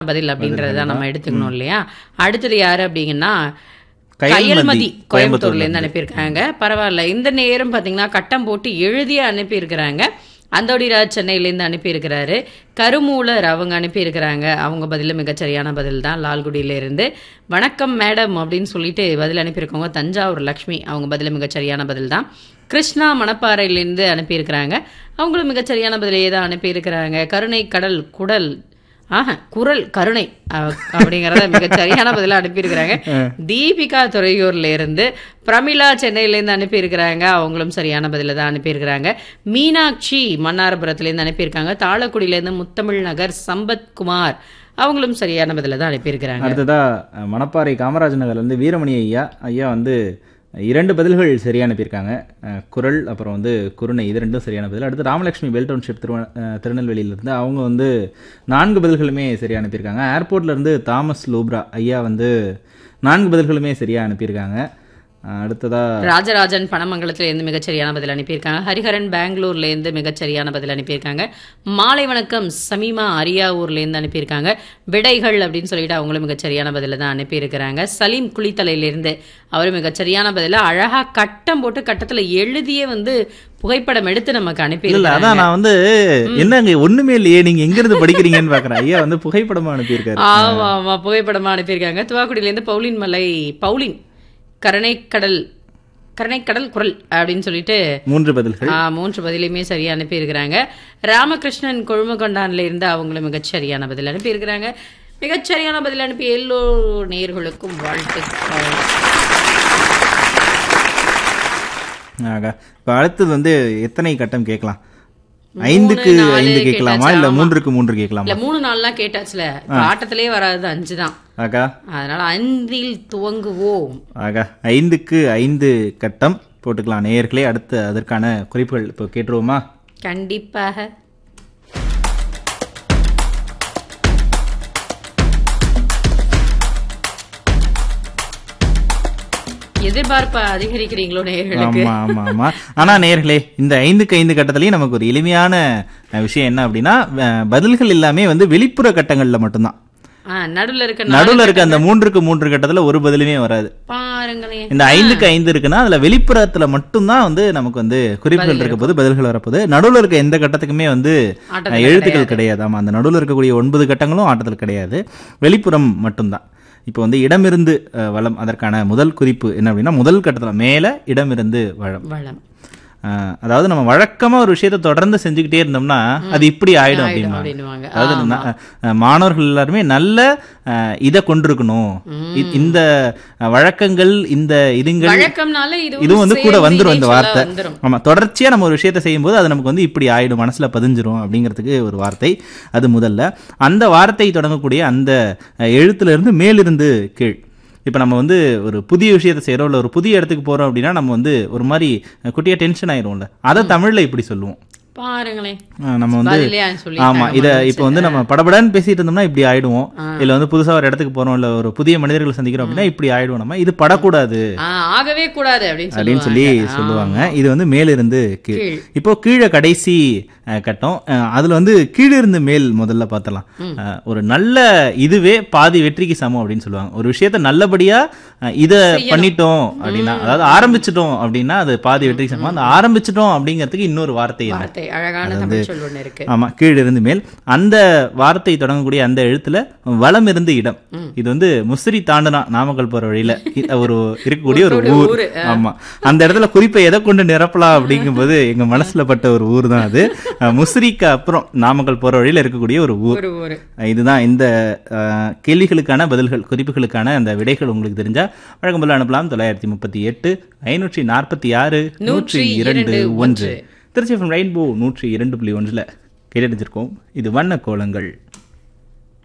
பதில் அப்படின்றத தான் நம்ம எடுத்துக்கணும் இல்லையா அடுத்தது யாரு அப்படிங்கன்னா கயல்மதி, கயல்மதி கோயம்புத்தூர்ல கோயம்புத்தூர்ல இருந்து அனுப்பியிருக்காங்க பரவாயில்ல இந்த நேரம் பாத்தீங்கன்னா கட்டம் போட்டு எழுதிய அனுப்பியிருக்கிறாங்க அந்தோடிராஜ் சென்னையிலேருந்து அனுப்பியிருக்கிறாரு கருமூலர் அவங்க அனுப்பியிருக்கிறாங்க அவங்க பதில் மிகச்சரியான பதில் தான் லால்குடியில இருந்து வணக்கம் மேடம் அப்படின்னு சொல்லிட்டு பதில் அனுப்பியிருக்கவங்க தஞ்சாவூர் லக்ஷ்மி அவங்க பதில் மிகச்சரியான பதில் தான் கிருஷ்ணா மணப்பாறையிலேருந்து அனுப்பியிருக்கிறாங்க அவங்களும் மிகச்சரியான பதிலையே தான் அனுப்பியிருக்கிறாங்க கருணை கடல் குடல் ஆஹா குரல் கருணை அ- அப்படிங்கறத மிக சரியான பதிலா அனுப்பியிருக்கிறாங்க தீபிகா துறையூர்ல இருந்து பிரமிளா சென்னையில இருந்து அனுப்பியிருக்கிறாங்க அவங்களும் சரியான பதில தான் அனுப்பியிருக்கிறாங்க மீனாட்சி மன்னாரபுரத்துல இருந்து அனுப்பியிருக்காங்க தாளக்குடியில இருந்து முத்தமிழ் நகர் சம்பத்குமார் அவங்களும் சரியான பதில தான் அனுப்பியிருக்கிறாங்க அடுத்ததா அஹ், மணப்பாறை காமராஜ் நகர்ல இருந்து வீரமணி ஐயா ஐயா வந்து இரண்டு பதில்கள் சரியா அனுப்பியிருக்காங்க அஹ், குரல் அப்புறம் வந்து குருணை இது ரெண்டும் சரியான பதில் அடுத்து ராமலட்சுமி பெல் டவுன்ஷிப் திருவ அஹ், திருநெல்வேலியில இருந்து அவங்க வந்து நான்கு பதில்களுமே சரியா அனுப்பியிருக்காங்க ஏர்போர்ட்ல இருந்து தாமஸ் லூப்ரா ஐயா வந்து நான்கு பதில்களுமே சரியா அனுப்பியிருக்காங்க அஹ், அடுத்ததா ராஜராஜன் பனமங்கலத்துல இருந்து மிகச்சரியான பதில் அனுப்பியிருக்காங்க ஹரிஹரன் பெங்களூர்ல இருந்து மிகச்சரியான பதில் அனுப்பியிருக்காங்க மாலை வணக்கம் சமீமா அரியாவூர்ல இருந்து அனுப்பியிருக்காங்க விடைகள் அப்படின்னு சொல்லிட்டு அவங்களும் மிகச்சரியான பதில தான் அனுப்பியிருக்கிறாங்க சலீம் குளித்தலையில இருந்து அவரும் மிகச்சரியான பதில அழகா கட்டம் போட்டு கட்டத்துல எழுதியே வந்து புகைப்படம் எடுத்து நமக்கு இல்ல அனுப்பியிருக்காங்க அதான் நான் வந்து என்னங்க ஒண்ணுமே இல்லையே நீங்க எங்க இருந்து படிக்கிறீங்கன்னு பாக்குறேன் ஐயா வந்து புகைப்படமா அனுப்பியிருக்காரு ஆமா ஆமா புகைப்படமா அனுப்பியிருக்காங்க துவாக்குடியில இருந்து பவுலின் மலை பவுலின் கருணைக்கடல் கருணைக்கடல் குரல் அப்படின்னு சொல்லிட்டு மூன்று பதில்கள் ஆ, மூன்று பதிலையுமே சரியா அனுப்பியிருக்கிறாங்க ராமகிருஷ்ணன் கொழுமகொண்டான்ல இருந்து அவங்களும் மிகச்சரியான பதில் அனுப்பியிருக்கிறாங்க மிகச்சரியான பதில் அனுப்பிய எல்லோ நேயர்களுக்கும் வாழ்த்துக்கள் ஆகா இப்ப அடுத்தது வந்து எத்தனை கட்டம் கேட்கலாம் ஐந்துக்கு நாலு ஐந்து கேட்கலாமா கேட்டாச்சு, இல்ல ஆமா. மூன்றுக்கு மூன்று கேட்கலாமா இல்ல மூணு நாள்லாம் கேட்டாச்சுல இப்ப ஆட்டத்திலே வராது அஞ்சு தான் ஆகா அதனால அஞ்சில் துவங்குவோம் ஆகா ஐந்துக்கு ஐந்து கட்டம் போட்டுக்கலாம் நேயர்களே அடுத்து அதற்கான குறிப்புகள் இப்போ கேட்டுருவோமா கண்டிப்பாக எதிர்பார்ப்ப அதிகரிக்கிறீங்களோ நேயர்களுக்கு ஆமா ஆமா ஆமா ஆனா நேயர்களே இந்த ஐந்துக்கு ஐந்து கட்டத்திலயும் நமக்கு ஒரு எளிமையான அஹ், விஷயம் என்ன அப்படின்னா அஹ், பதில்கள் எல்லாமே வந்து வெளிப்புற கட்டங்கள்ல மட்டும்தான் ஆ, நடுவுல இருக்க நாலு நடுவுல இருக்க அந்த மூன்றுக்கு மூன்று கட்டத்துல ஒரு பதிலுமே வராது பாருங்களேன் இந்த ஐந்துக்கு ஐந்து இருக்குன்னா அதுல வெளிப்புறத்துல மட்டும்தான் வந்து நமக்கு வந்து குறிப்புகள் இருக்க போது பதில்கள் வரப்போகுது நடுவுல இருக்க எந்த கட்டத்துக்குமே வந்து ஆட்டத்துல அஹ், எழுத்துக்கள் கிடையாது ஆமா அந்த நடுவுல இருக்கக்கூடிய ஒன்பது கட்டங்களும் ஆட்டத்தில் கிடையாது வெளிப்புறம் மட்டும்தான் இப்போ வந்து இடமிருந்து அஹ், வளம் அதற்கான முதல் குறிப்பு என்ன அப்படின்னா முதல் கட்டத்துல மேல இடமிருந்து வளம் வளம் அஹ், அதாவது நம்ம வழக்கமா ஒரு விஷயத்தை தொடர்ந்து செஞ்சுக்கிட்டே இருந்தோம்னா அது இப்படி ஆயிடும் ஆயிடும் அப்படின்னா அப்படின்னுவாங்க அதாவது ந- அஹ் மாணவர்கள் எல்லாருமே நல்ல அஹ், இதை கொண்டிருக்கணும் இ- இந்த அஹ், வழக்கங்கள் இந்த இதுங்கள் வழக்கம்னால இது இதுவும் வந்து கூட சேர்ந்து வந்துரும் இந்த இணைச்சலா வார்த்தை வந்துரும் ஆமா தொடர்ச்சியா நம்ம ஒரு விஷயத்தை செய்யும்போது அது நமக்கு வந்து இப்படி ஆயிடும் மனசுல பதிஞ்சிரும் அப்படிங்கிறதுக்கு ஒரு வார்த்தை அது முதல்ல அந்த வார்த்தை தொடங்கக்கூடிய அந்த அஹ், எழுத்துல இருந்து மேலிருந்து கீழ் இப்போ நம்ம வந்து ஒரு புதிய விஷயத்தை செய்கிறோம் இல்லை ஒரு புதிய இடத்துக்கு போகிறோம் அப்படின்னா நம்ம வந்து ஒரு மாதிரி அஹ், குட்டியா டென்ஷன் ஆயிரும்ல அதை தமிழ்ல இப்படி சொல்லுவோம் பாருங்களேன் அஹ், நம்ம வந்து பதிலே சொல்லி ஆமா இத இப்போ வந்து நம்ம படபடன்னு பேசிட்டு இருந்தோம்னா இப்படி ஆயிடுவோம் இல்ல வந்து புதுசா ஒரு இடத்துக்கு போறோம் இல்ல ஒரு புதிய மனிதர்கள் சந்திக்கிறோம் அப்படின்னா இப்படி ஆயிடுவோம் நம்ம இது படக்கூடாது ஆகவே கூடாது அப்படின்னு அப்படின்னு சொல்லி சொல்லுவாங்க. சொல்லுவாங்க இது வந்து மேலிருந்து கீழ் கீழ். இப்போ கீழே கடைசி அஹ், கட்டம் அஹ், அதுல வந்து கீழிருந்து மேல் முதல்ல பார்த்தலாம் அஹ், ஒரு நல்ல இதுவே பாதி வெற்றிக்கு சமம் அப்படின்னு சொல்லுவாங்க ஒரு விஷயத்த நல்லபடியா அஹ், இத பண்ணிட்டோம் அப்படின்னா அதாவது ஆரம்பிச்சிட்டோம் அப்படின்னா அது பாதி வெற்றிக்கு சமம் அந்த ஆரம்பிச்சிட்டோம் அப்படிங்கிறதுக்கு இன்னொரு வார்த்தை என்ன வார்த்தை அழகான தமிழ் சொல் ஒண்ணு இருக்கு ஆமா கீழிருந்து மேல் அந்த வார்த்தை தொடங்கக்கூடிய அந்த எழுத்துல வலம் இருந்து இடம் இது வந்து முசிறி தாண்டுனா நாமக்கல் போற வழியில இ- ஒரு இருக்கக்கூடிய ஒரு ஊர் ஊரு, ஆமா அந்த இடத்துல குறிப்பை எதை கொண்டு நிரப்பலாம் அப்படிங்கும்போது எங்க மனசுல பட்ட ஒரு ஊர் தான் அது அஹ், முசிறிக்கு அப்புறம் நாமக்கல் போற வழியில இருக்கக்கூடிய ஒரு ஊர் ஒரு ஒரு இதுதான் இந்த அஹ், கேள்விகளுக்கான பதில்கள் குறிப்புகளுக்கான அந்த விடைகள் உங்களுக்கு தெரிஞ்சா வழக்கம் போல அனுப்பலாம் தொள்ளாயிரத்தி முப்பத்தி எட்டு ஐநூற்றி நாற்பத்தி ஆறு நூற்றி இரண்டு ஒன்று திருச்சி ரெயின்போ நூற்றி இரண்டு புள்ளி ஒன்றில் கேட்டடிச்சிருக்கோம் இது வண்ண கோலங்கள்